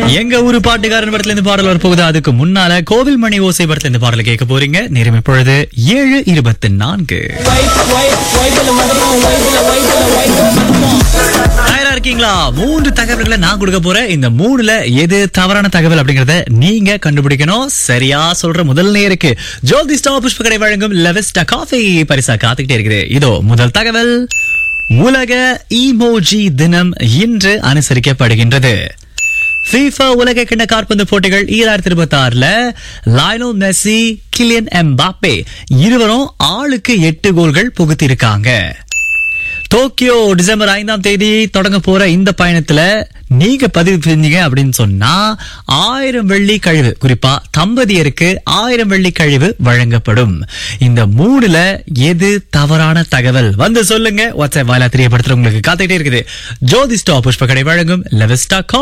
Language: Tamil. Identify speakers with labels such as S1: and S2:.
S1: எங்க ஊரு பாட்டுக்காரன் படத்துல இருந்து பாடல் வரப்போகுது அதுக்கு முன்னால கோவில் மணி ஓசை படத்துல இருந்து பாடல் கேட்க போறீங்க நேரம் இப்பொழுது ஏழு இருபத்தி நான்கு தயாரா இருக்கீங்களா மூன்று தகவல்களை நான் கொடுக்க போறேன் இந்த மூணுல எது தவறான தகவல் அப்படிங்கறத நீங்க கண்டுபிடிக்கணும் சரியா சொல்ற முதல் நேருக்கு ஜோதி ஸ்டாப் புஷ்ப கடை வழங்கும் லெவஸ்டா காஃபி பரிசா காத்துக்கிட்டே இருக்குது இதோ முதல் தகவல் உலக ஈமோஜி தினம் இன்று அனுசரிக்கப்படுகின்றது FIFA உலக கிண்ண காற்பந்து போட்டிகள் ஈராயிரத்தி இருபத்தி ஆறுல லாயனல் மெஸ்ஸி கிலியன் எம்பாப்பே இருவரும் ஆளுக்கு எட்டு கோல்கள் புகுத்திருக்காங்க டோக்கியோ டிசம்பர் ஐந்தாம் தேதி தொடங்க போற இந்த பயணத்துல நீங்க பதிவு செஞ்சீங்க அப்படின்னு சொன்னா ஆயிரம் வெள்ளி கழிவு குறிப்பா தம்பதியருக்கு ஆயிரம் வெள்ளி கழிவு வழங்கப்படும் இந்த மூணுல எது தவறான தகவல் வந்து சொல்லுங்க வாட்ஸ்அப் வாயிலா தெரியப்படுத்துற உங்களுக்கு காத்துக்கிட்டே இருக்குது ஜோதி ஸ்டாப் புஷ்ப கடை வழங்கும் லெவஸ்டா